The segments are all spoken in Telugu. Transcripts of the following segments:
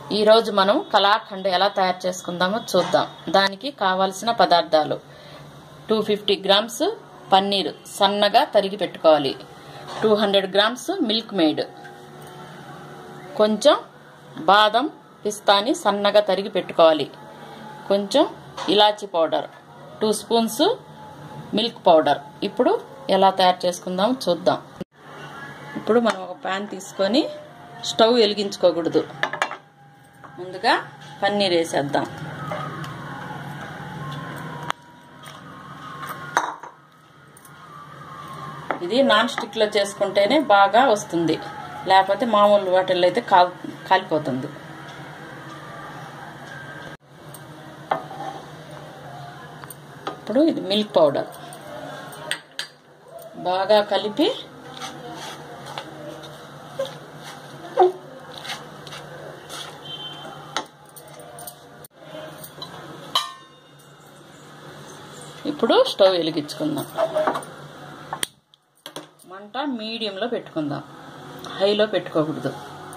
ఈరోజు మనం కలాఖండ్ ఎలా తయారు చేసుకుందామో చూద్దాం దానికి కావాల్సిన పదార్థాలు టూ ఫిఫ్టీ గ్రామ్స్ పన్నీర్ సన్నగా తరిగి పెట్టుకోవాలి two hundred grams Milkmaid కొంచెం బాదం పిస్తాని సన్నగా తరిగి పెట్టుకోవాలి కొంచెం ఇలాచి powder two spoons milk powder ఇప్పుడు ఎలా తయారు చేసుకుందాం చూద్దాం ఇప్పుడు మనం ఒక ప్యాన్ తీసుకొని స్టవ్ వెలిగించుకోకూడదు ముందుగా పన్నీర్ వేసేద్దాం ఇది నాన్ స్టిక్లో చేసుకుంటేనే బాగా వస్తుంది లేకపోతే మామూలు వాటిల్లో అయితే కాల్ కాలిపోతుంది ఇప్పుడు ఇది మిల్క్ పౌడర్ బాగా కలిపి ఇప్పుడు స్టవ్ వెలిగించుకుందాం మంట మీడియంలో పెట్టుకుందాం హైలో పెట్టుకోకూడదు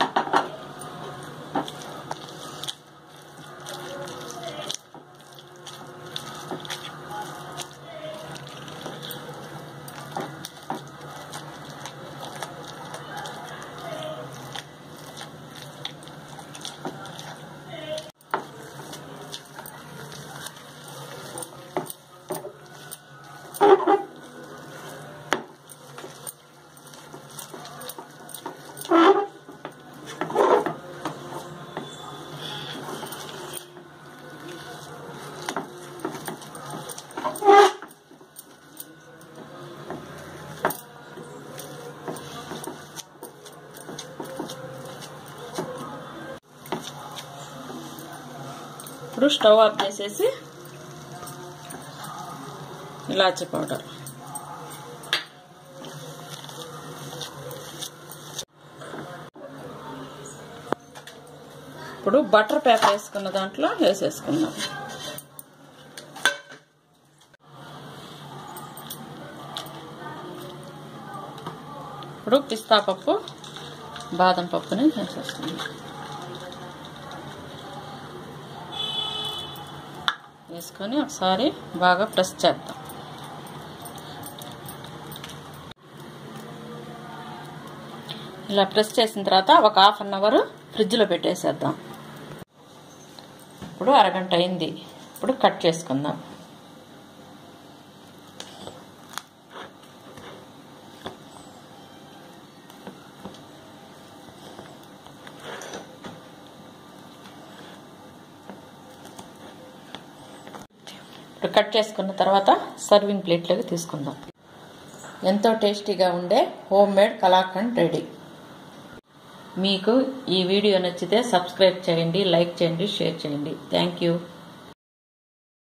ఇప్పుడు స్టవ్ ఆఫ్ చేసేసి ఇలాచి పౌడర్ ఇప్పుడు బటర్ పేపర్ వేసుకున్న దాంట్లో వేసేసుకుందాం ఇప్పుడు పిస్తా పప్పు బాదం పప్పుని వేసేసుకుందాం వేసుకొని ఒకసారి బాగా ప్రెస్ చేద్దాం ఇలా ప్రెస్ చేసిన తర్వాత ఒక హాఫ్ అన్ అవర్ ఫ్రిడ్జ్లో పెట్టేసేద్దాం ఇప్పుడు అరగంట అయింది ఇప్పుడు కట్ చేసుకుందాం ఇప్పుడు కట్ చేసుకున్న తర్వాత సర్వింగ్ ప్లేట్లోకి తీసుకుందాం ఎంతో టేస్టీగా ఉండే హోమ్ మేడ్ కలాకండ్ రెడీ మీకు ఈ వీడియో నచ్చితే సబ్స్క్రైబ్ చేయండి లైక్ చేయండి షేర్ చేయండి థ్యాంక్ యూ